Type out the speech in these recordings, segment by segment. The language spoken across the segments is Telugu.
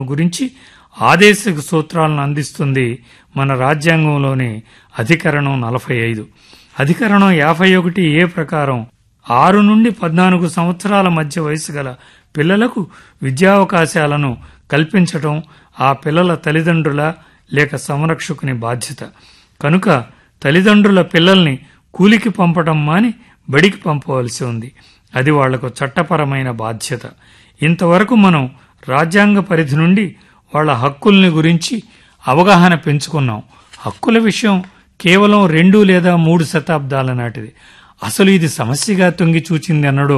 గురించి ఆదేశిక సూత్రాలను అందిస్తుంది మన రాజ్యాంగంలోని అధికరణం నలభై ఐదు అధికరణం యాభై ఒకటి ఏ ప్రకారం ఆరు నుండి పద్నాలుగు సంవత్సరాల మధ్య వయసు గల పిల్లలకు విద్యావకాశాలను కల్పించటం ఆ పిల్లల తల్లిదండ్రుల లేక సంరక్షకుని బాధ్యత కనుక తల్లిదండ్రుల పిల్లల్ని కూలికి పంపటం మాని బడికి పంపవలసి ఉంది అది వాళ్లకు చట్టపరమైన బాధ్యత ఇంతవరకు మనం రాజ్యాంగ పరిధి నుండి వాళ్ళ హక్కుల్ని గురించి అవగాహన పెంచుకున్నాం హక్కుల విషయం కేవలం రెండు లేదా మూడు శతాబ్దాల నాటిది అసలు ఇది సమస్యగా తొంగి చూచింది అన్నడో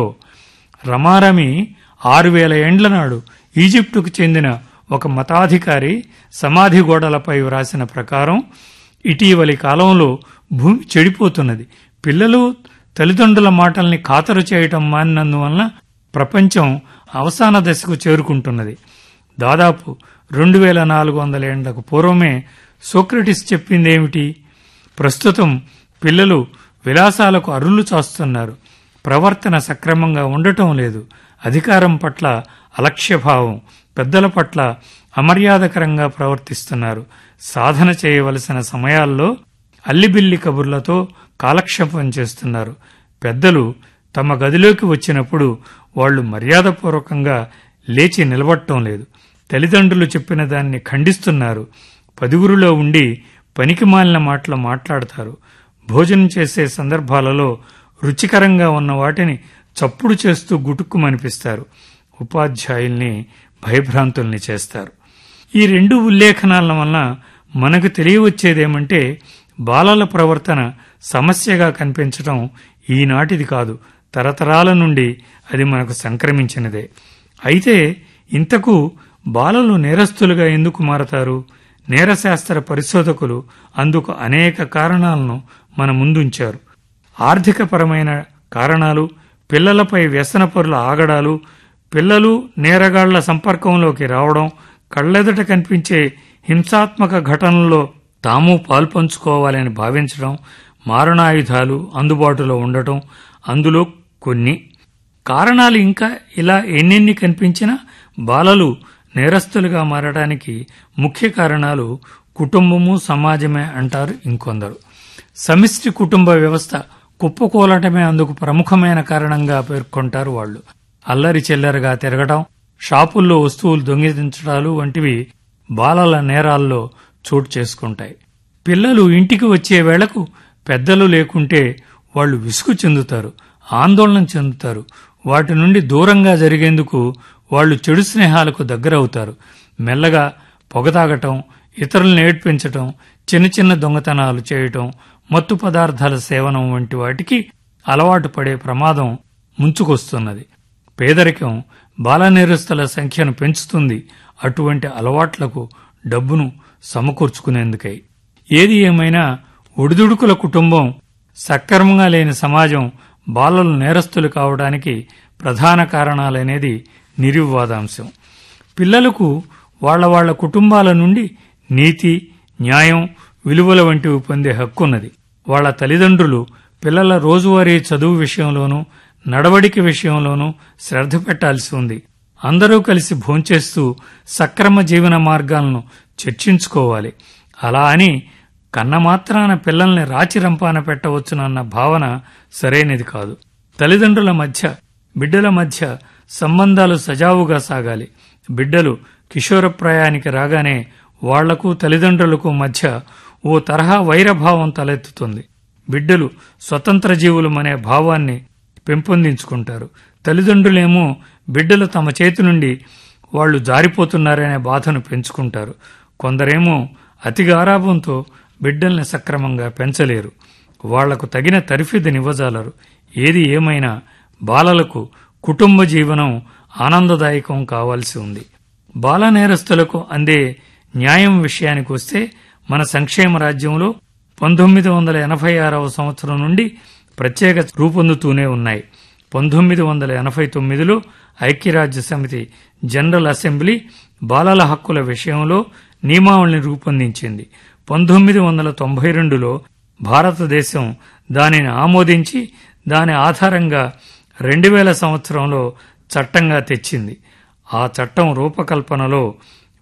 రమారమి ఆరు వేల ఏండ్ల నాడు ఈజిప్టుకు చెందిన ఒక మతాధికారి సమాధి గోడలపై వ్రాసిన ప్రకారం ఇటీవలి కాలంలో భూమి చెడిపోతున్నది పిల్లలు తల్లిదండ్రుల మాటల్ని ఖాతరు చేయటం మానినందువలన ప్రపంచం అవసాన దశకు చేరుకుంటున్నది దాదాపు రెండు వేల నాలుగు వందల ఏండ్లకు పూర్వమే సోక్రటిస్ చెప్పిందేమిటి ప్రస్తుతం పిల్లలు విలాసాలకు అరులు చాస్తున్నారు ప్రవర్తన సక్రమంగా ఉండటం లేదు అధికారం పట్ల అలక్ష్యభావం పెద్దల పట్ల అమర్యాదకరంగా ప్రవర్తిస్తున్నారు సాధన చేయవలసిన సమయాల్లో అల్లిబిల్లి కబుర్లతో కాలక్షేపం చేస్తున్నారు పెద్దలు తమ గదిలోకి వచ్చినప్పుడు వాళ్లు మర్యాదపూర్వకంగా లేచి నిలబడటం లేదు తల్లిదండ్రులు చెప్పిన దాన్ని ఖండిస్తున్నారు పదుగురులో ఉండి పనికి మాలిన మాటలు మాట్లాడతారు భోజనం చేసే సందర్భాలలో రుచికరంగా ఉన్న వాటిని చప్పుడు చేస్తూ గుటుక్కుమనిపిస్తారు ఉపాధ్యాయుల్ని భయభ్రాంతుల్ని చేస్తారు ఈ రెండు ఉల్లేఖనాల వలన మనకు తెలియవచ్చేదేమంటే బాలల ప్రవర్తన సమస్యగా కనిపించటం ఈనాటిది కాదు తరతరాల నుండి అది మనకు సంక్రమించినదే అయితే ఇంతకు బాలలు నేరస్తులుగా ఎందుకు మారతారు నేరశాస్త్ర పరిశోధకులు అందుకు అనేక కారణాలను మన ముందుంచారు ఆర్థికపరమైన కారణాలు పిల్లలపై వ్యసనపరుల ఆగడాలు పిల్లలు నేరగాళ్ల సంపర్కంలోకి రావడం కళ్లెదట కనిపించే హింసాత్మక ఘటనల్లో తాము పాల్పంచుకోవాలని భావించడం మారణాయుధాలు అందుబాటులో ఉండటం అందులో కొన్ని కారణాలు ఇంకా ఇలా ఎన్నెన్ని కనిపించినా బాలలు నేరస్తులుగా మారడానికి ముఖ్య కారణాలు కుటుంబము సమాజమే అంటారు ఇంకొందరు సమిష్టి కుటుంబ వ్యవస్థ కుప్పకూలటమే అందుకు ప్రముఖమైన కారణంగా పేర్కొంటారు వాళ్ళు అల్లరి చిల్లరగా తిరగటం షాపుల్లో వస్తువులు దొంగిలించడాలు వంటివి బాలల నేరాల్లో చోటు చేసుకుంటాయి పిల్లలు ఇంటికి వచ్చే వేళకు పెద్దలు లేకుంటే వాళ్ళు విసుగు చెందుతారు ఆందోళన చెందుతారు వాటి నుండి దూరంగా జరిగేందుకు వాళ్ళు చెడు స్నేహాలకు దగ్గరవుతారు మెల్లగా పొగతాగటం ఇతరులను ఏడ్పించటం చిన్న చిన్న దొంగతనాలు చేయటం మత్తు పదార్థాల సేవనం వంటి వాటికి అలవాటు పడే ప్రమాదం ముంచుకొస్తున్నది పేదరికం బాలనేరస్తుల సంఖ్యను పెంచుతుంది అటువంటి అలవాట్లకు డబ్బును సమకూర్చుకునేందుకై ఏది ఏమైనా ఒడిదుడుకుల కుటుంబం సక్రమంగా లేని సమాజం బాలలు నేరస్తులు కావడానికి ప్రధాన కారణాలనేది నిర్వివాదాంశం పిల్లలకు వాళ్ల వాళ్ల కుటుంబాల నుండి నీతి న్యాయం విలువల వంటివి పొందే హక్కున్నది వాళ్ల తల్లిదండ్రులు పిల్లల రోజువారీ చదువు విషయంలోనూ నడవడిక విషయంలోనూ శ్రద్ధ పెట్టాల్సి ఉంది అందరూ కలిసి భోంచేస్తూ సక్రమ జీవన మార్గాలను చర్చించుకోవాలి అలా అని కన్నమాత్రాన పిల్లల్ని రాచి రంపాన పెట్టవచ్చునన్న భావన సరైనది కాదు తల్లిదండ్రుల మధ్య బిడ్డల మధ్య సంబంధాలు సజావుగా సాగాలి బిడ్డలు కిషోరప్రాయానికి రాగానే వాళ్లకు తల్లిదండ్రులకు మధ్య ఓ తరహా వైరభావం తలెత్తుతుంది బిడ్డలు స్వతంత్ర జీవులమనే భావాన్ని పెంపొందించుకుంటారు తల్లిదండ్రులేమో బిడ్డలు తమ చేతి నుండి వాళ్లు జారిపోతున్నారనే బాధను పెంచుకుంటారు కొందరేమో అతి గారాభంతో బిడ్డల్ని సక్రమంగా పెంచలేరు వాళ్లకు తగిన తరిఫిదినివ్వజాలరు ఏది ఏమైనా బాలలకు కుటుంబ జీవనం ఆనందదాయకం కావాల్సి ఉంది బాల నేరస్తులకు అందే న్యాయం విషయానికి వస్తే మన సంక్షేమ రాజ్యంలో పంతొమ్మిది వందల ఎనభై ఆరవ సంవత్సరం నుండి ప్రత్యేక రూపొందుతూనే ఉన్నాయి పంతొమ్మిది వందల ఎనభై తొమ్మిదిలో ఐక్యరాజ్య సమితి జనరల్ అసెంబ్లీ బాలల హక్కుల విషయంలో నియమావళిని రూపొందించింది పంతొమ్మిది వందల తొంభై రెండులో భారతదేశం దానిని ఆమోదించి దాని ఆధారంగా రెండు వేల సంవత్సరంలో చట్టంగా తెచ్చింది ఆ చట్టం రూపకల్పనలో